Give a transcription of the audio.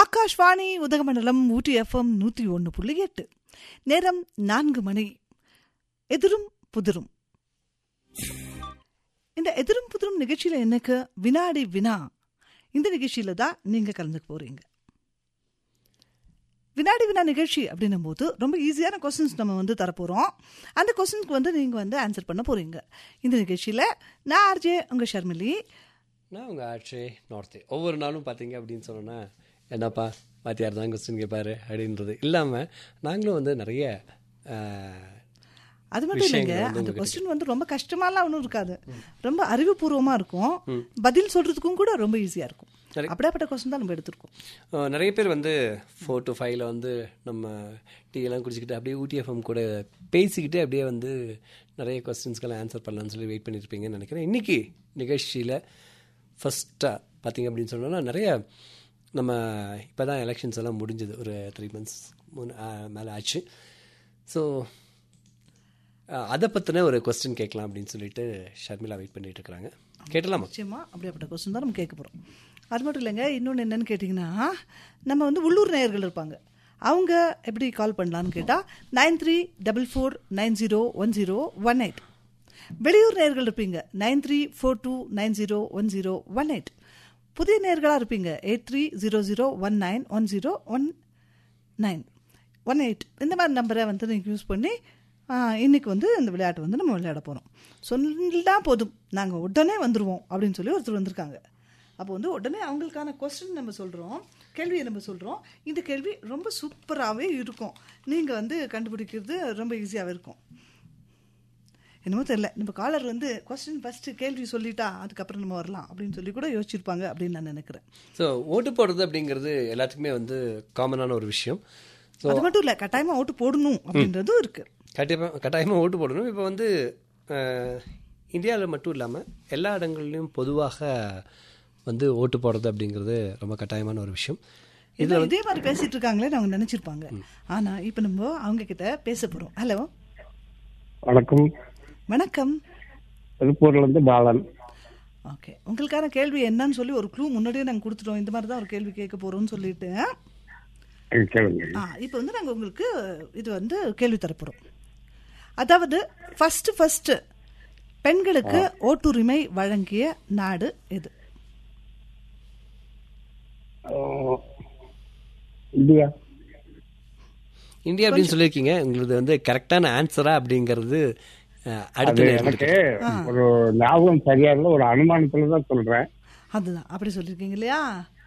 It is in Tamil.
ஆகாஷ்வாணி உதகமண்டலம் ஊட்டி எஃப்எம் நூற்றி ஒன்று புள்ளி எட்டு நேரம் நான்கு மணி எதிரும் புதிரும் இந்த எதிரும் புதிரும் நிகழ்ச்சியில் எனக்கு வினாடி வினா இந்த நிகழ்ச்சியில தான் நீங்க கலந்துக்க போறீங்க வினாடி வினா நிகழ்ச்சி அப்படின்னும் போது ரொம்ப ஈஸியான கொஸ்டின்ஸ் நம்ம வந்து தரப்போகிறோம் அந்த கொஸ்டினுக்கு வந்து நீங்கள் வந்து ஆன்சர் பண்ண போகிறீங்க இந்த நிகழ்ச்சியில் நான் ஆர்ஜே உங்கள் ஷர்மிலி நான் உங்கள் ஆட்சி நார்த்து ஒவ்வொரு நாளும் பார்த்தீங்க அப்படின்னு சொன்னோன்னா என்னப்பா வாத்தியார் தான் கொஸ்டின் கேட்பாரு அப்படின்றது இல்லாமல் நாங்களும் வந்து நிறைய ஆஹ், அது மட்டும் இல்லைங்க விஷயங்கள் வந்து அந்த கொஸ்டின் வந்து ரொம்ப கஷ்டமாலாம் ஒன்றும் இருக்காது ரொம்ப அறிவுபூர்வமா இருக்கும் பதில் சொல்றதுக்கும் கூட ரொம்ப ஈஸியா இருக்கும் சரி. அப்படியாப்பட்ட கொஸ்டின் தான் நம்ம எடுத்திருக்கோம் ஆஹ், நிறைய பேர் வந்து ஃபோர் டு ஃபைவ்ல வந்து நம்ம டீ எல்லாம் குடிச்சிக்கிட்டு அப்படியே ஊட்டி எஃப்எம் கூட பேசிக்கிட்டு அப்படியே வந்து நிறைய கொஸ்டின்ஸ்க்கெல்லாம் ஆன்சர் பண்ணலாம்னு சொல்லி வெயிட் பண்ணியிருப்பீங்கன்னு நினைக்கிறேன் இன்றைக்கி நிகழ்ச்சியில் ஃபஸ்ட்டாக பார்த்தீங்க அப்படின்னு சொன்னோன்னா நிறைய நம்ம இப்போ தான் எலெக்ஷன்ஸ் எல்லாம் முடிஞ்சது ஒரு த்ரீ மந்த்ஸ் மூணு மேலே ஆச்சு ஸோ அதை பற்றின ஒரு கொஸ்டின் கேட்கலாம் அப்படின்னு சொல்லிட்டு ஷர்மிளா வெயிட் பண்ணிட்டு இருக்கிறாங்க கேட்டலாமா நிச்சயமா அப்படியாப்பட்ட கொஸ்டின் தான் நம்ம கேட்க போறோம் அது மட்டும் இல்லைங்க இன்னொன்று என்னன்னு கேட்டிங்கன்னா நம்ம வந்து உள்ளூர் நேயர்கள் இருப்பாங்க அவங்க எப்படி கால் பண்ணலான்னு கேட்டால் nine three double four nine zero one zero one eight வெளியூர் நேயர்கள் இருப்பீங்க nine three four two nine zero one zero one eight புதிய நேயர்களாக இருப்பீங்க eight three zero zero one nine one zero one nine one eight இந்த மாதிரி நம்பரை வந்து நீங்கள் யூஸ் பண்ணி ஆ, இன்னைக்கு வந்து இந்த விளையாட்டு வந்து நம்ம விளையாட போகிறோம் சொல்லா போதும் நாங்கள் உடனே வந்துடுவோம் அப்படின்னு சொல்லி ஒருத்தர் வந்திருக்காங்க அப்போ வந்து உடனே அவங்களுக்கான கொஸ்டின் நம்ம சொல்கிறோம் கேள்வியை நம்ம சொல்கிறோம் இந்த கேள்வி ரொம்ப சூப்பராகவே இருக்கும் நீங்கள் வந்து கண்டுபிடிக்கிறது ரொம்ப ஈஸியாகவே இருக்கும் என்னமோ தெரியல நம்ம காலர் வந்து கொஸ்டின் ஃபஸ்ட்டு கேள்வி சொல்லிட்டா அதுக்கப்புறம் நம்ம வரலாம் அப்படின்னு சொல்லி கூட யோசிச்சிருப்பாங்க அப்படின்னு நான் நினைக்கிறேன் ஸோ ஓட்டு போடுறது அப்படிங்கிறது எல்லாத்துக்குமே வந்து காமனான ஒரு விஷயம் ஸோ அது மட்டும் இல்லை கட்டாயமாக ஓட்டு போடணும் அப்படின்றதும் இருக்குது கண்டிப்பாக கட்டாயமாக ஓட்டு போடணும் இப்போ வந்து இந்தியாவில் மட்டும் இல்லாமல் எல்லா இடங்கள்லையும் பொதுவாக வந்து ஓட்டு போடுறது அப்படிங்கிறது ரொம்ப கட்டாயமான ஒரு விஷயம் இது இதே மாதிரி பேசிட்டு இருக்காங்களே அவங்க நினைச்சிருப்பாங்க ஆனா இப்ப நம்ம அவங்க கிட்ட பேச போறோம் ஹலோ வணக்கம் வணக்கம் திருப்பூர்ல இருந்து பாலன் ஓகே உங்களுக்கான கேள்வி என்னன்னு சொல்லி ஒரு க்ளூ முன்னாடியே நாங்க கொடுத்துட்டோம் இந்த மாதிரி தான் ஒரு கேள்வி கேட்க போறோம்னு சொல்லிட்டு அஹ் கேளுங்க ஆ இப்போ வந்து நாங்க உங்களுக்கு இது வந்து கேள்வி தரப்போறோம் அதாவது ஃபர்ஸ்ட் ஃபர்ஸ்ட் பெண்களுக்கு ஓட்டுரிமை வழங்கிய நாடு எது அஹ் இந்தியா இந்தியா அப்படின்னு சொல்லியிருக்கீங்க உங்களது வந்து கரெக்டான ஆன்சரா அப்படிங்கிறது அஹ், அடுத்த அது நேரத்துக்கு எனக்கு ஒரு ஞாபகம் சரியா இல்லை ஒரு அனுமானத்துல தான் சொல்றேன் அதுதான் அப்படி சொல்லியிருக்கீங்க இல்லையா